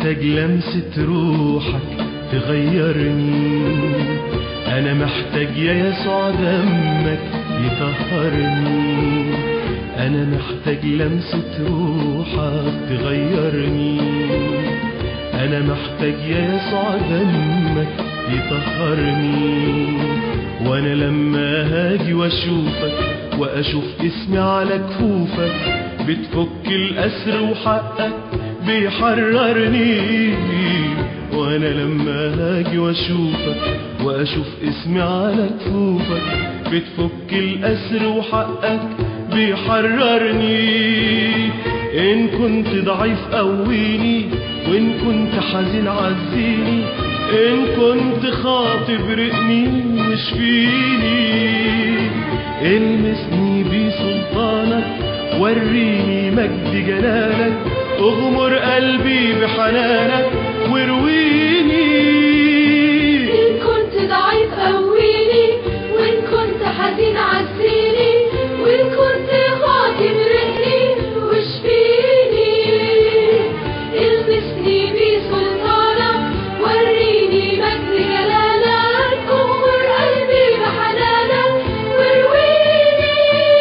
محتاج لمسة روحك تغيرني أنا محتاج يا يسوع دمك يطهرني أنا محتاج لمسة روحك تغيرني أنا محتاج يا يسوع دمك يطهرني وأنا لما هاجي وأشوفك وأشوف اسمي على كفوفك بتفك الأسر وحقك بيحررني وأنا لما هاجي وأشوفك وأشوف اسمي على كفوفك بتفك الأسر وحقك بيحررني إن كنت ضعيف قويني وإن كنت حزين عزيني إن كنت خاطب رقني واشفيني المسني بسلطانك وريني مجد جلالك اغمر قلبي بحنانك وارويني إن كنت ضعيف قويني وإن كنت حزين عزيني وإن كنت خاطب رقني واشفيني المسني بسلطانك وريني مجد جلالك اغمر قلبي بحنانك وارويني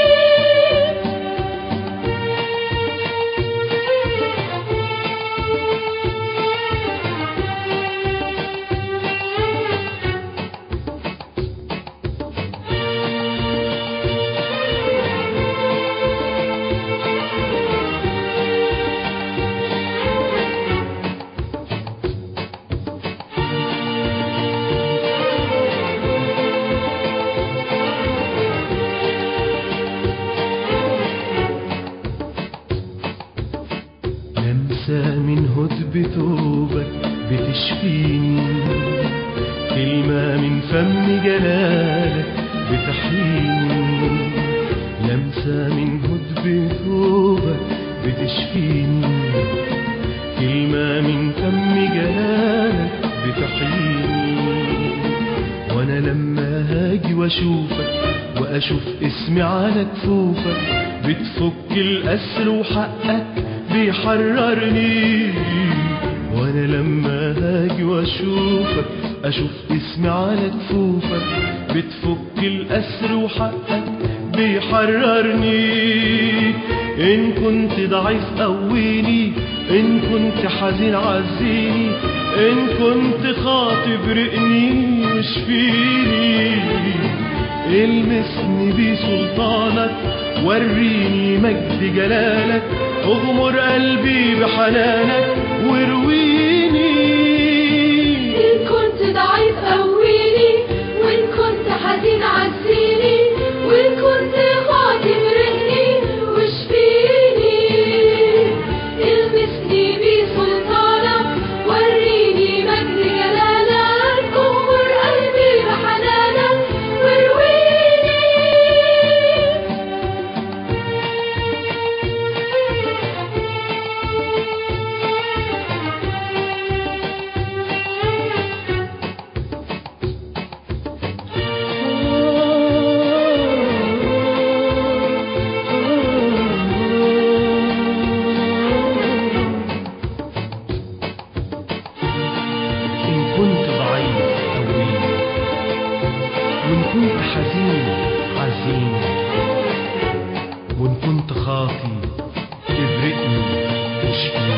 لمسة من هدب ثوبك بتشفيني كلمة من فم جلالك بتحييني لمسة من هدب ثوبك بتشفيني كلمة من فم جلالك بتحييني وانا لما هاجي واشوفك واشوف اسمي على كفوفك بتفك الاسر وحقك بيحررني وانا لما هاجي واشوفك اشوف اسمي على كفوفك بتفك الاسر وحقك بيحررني ان كنت ضعيف قويني ان كنت حزين عزيني ان كنت خاطب رقني واشفيني المسني بسلطانك وريني مجد جلالك اغمر قلبي بحنانك وارويني إن كنت ضعيف قويني وإن كنت حزين عزيني وإن كنت خاطب رقني واشفيني المسني بسلطانك وريني مجد جلالك اغمر قلبي بحنانك وارويني إن كنت ضعيف قوي وإن كنت حزين عزين وإن كنت خاطي ابرئني واشفيني